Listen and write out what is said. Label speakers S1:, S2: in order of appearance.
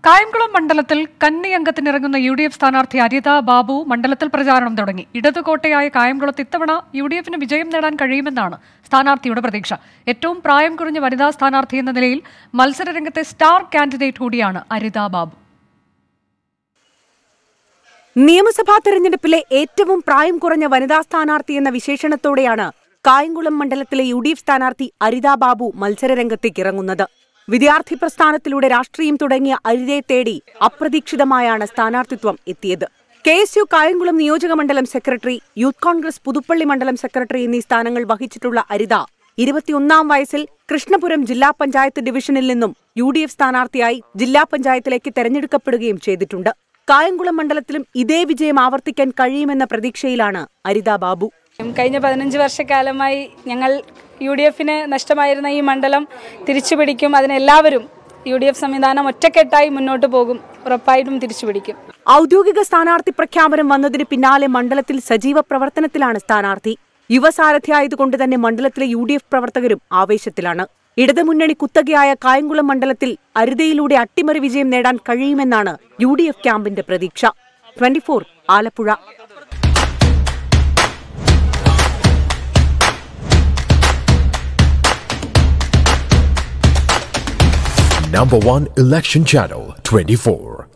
S1: കായംകുളം മണ്ഡലത്തിൽ കന്നി അംഗത്തിനിറങ്ങുന്ന U D F സ്ഥാനാർത്ഥി അരിത ബാബു മണ്ഡലത്തിൽ പ്രചാരണം തുടങ്ങി ഇടതുകോട്ടയായ കായംകുളത്ത് ഇത്തവണ യു ഡി എഫിന് വിജയം നേടാൻ കഴിയുമെന്നാണ് സ്ഥാനാർത്ഥിയുടെ പ്രതീക്ഷ ഏറ്റവും പ്രായം കുറഞ്ഞ വനിതാ സ്ഥാനാർത്ഥി എന്ന നിലയിൽ മത്സരരംഗത്തെ സ്റ്റാർ കാൻഡിഡേറ്റ് കൂടിയാണ് അരിത ബാബു
S2: നിയമസഭാ തെരഞ്ഞെടുപ്പിലെ ഏറ്റവും പ്രായം കുറഞ്ഞ വനിതാ സ്ഥാനാർത്ഥി എന്ന വിശേഷണത്തോടെയാണ് കായംകുളം മണ്ഡലത്തിലെ യു ഡി എഫ് സ്ഥാനാർത്ഥി അരിത ബാബു മത്സരരംഗത്തേക്ക് ഇറങ്ങുന്നത് വിദ്യാർത്ഥി പ്രസ്ഥാനത്തിലൂടെ രാഷ്ട്രീയം തുടങ്ങിയ അരിതയെ തേടി അപ്രതീക്ഷിതമായാണ് സ്ഥാനാർത്ഥിത്വം എത്തിയത് കെ എസ് യു കായംകുളം നിയോജക മണ്ഡലം സെക്രട്ടറി യൂത്ത് കോൺഗ്രസ് പുതുപ്പള്ളി മണ്ഡലം സെക്രട്ടറി എന്നീ സ്ഥാനങ്ങൾ വഹിച്ചിട്ടുള്ള അരിത ഇരുപത്തിയൊന്നാം വയസ്സിൽ കൃഷ്ണപുരം ജില്ലാ പഞ്ചായത്ത് ഡിവിഷനിൽ നിന്നും യു ഡി എഫ് സ്ഥാനാർത്ഥിയായി ജില്ലാ പഞ്ചായത്തിലേക്ക് തെരഞ്ഞെടുക്കപ്പെടുകയും ചെയ്തിട്ടുണ്ട് കായംകുളം മണ്ഡലത്തിലും ഇതേ വിജയം ആവർത്തിക്കാൻ കഴിയുമെന്ന പ്രതീക്ഷയിലാണ് അരിത ബാബു
S3: കഴിഞ്ഞ പതിനഞ്ച് വർഷക്കാലമായി ഞങ്ങൾ യു ഡി എഫിന് നഷ്ടമായിരുന്ന ഈ മണ്ഡലം തിരിച്ചുപിടിക്കും അതിനെല്ലാവരും യു ഡി എഫ് സംവിധാനം ഒറ്റക്കെട്ടായി മുന്നോട്ട് പോകും ഉറപ്പായിട്ടും തിരിച്ചുപിടിക്കും
S2: ഔദ്യോഗിക സ്ഥാനാർത്ഥി പ്രഖ്യാപനം വന്നതിന് പിന്നാലെ മണ്ഡലത്തിൽ സജീവ പ്രവർത്തനത്തിലാണ് സ്ഥാനാർത്ഥി യുവസാരഥിയായതുകൊണ്ട് തന്നെ മണ്ഡലത്തിലെ യു ഡി എഫ് പ്രവർത്തകരും ആവേശത്തിലാണ് ഇടതുമുന്നണി കുത്തകയായ കായംകുളം മണ്ഡലത്തിൽ അരുതയിലൂടെ അട്ടിമറി വിജയം നേടാൻ കഴിയുമെന്നാണ് യു ഡി എഫ് ക്യാമ്പിന്റെ പ്രതീക്ഷ twenty Alappuzha
S4: Number one election channel 24.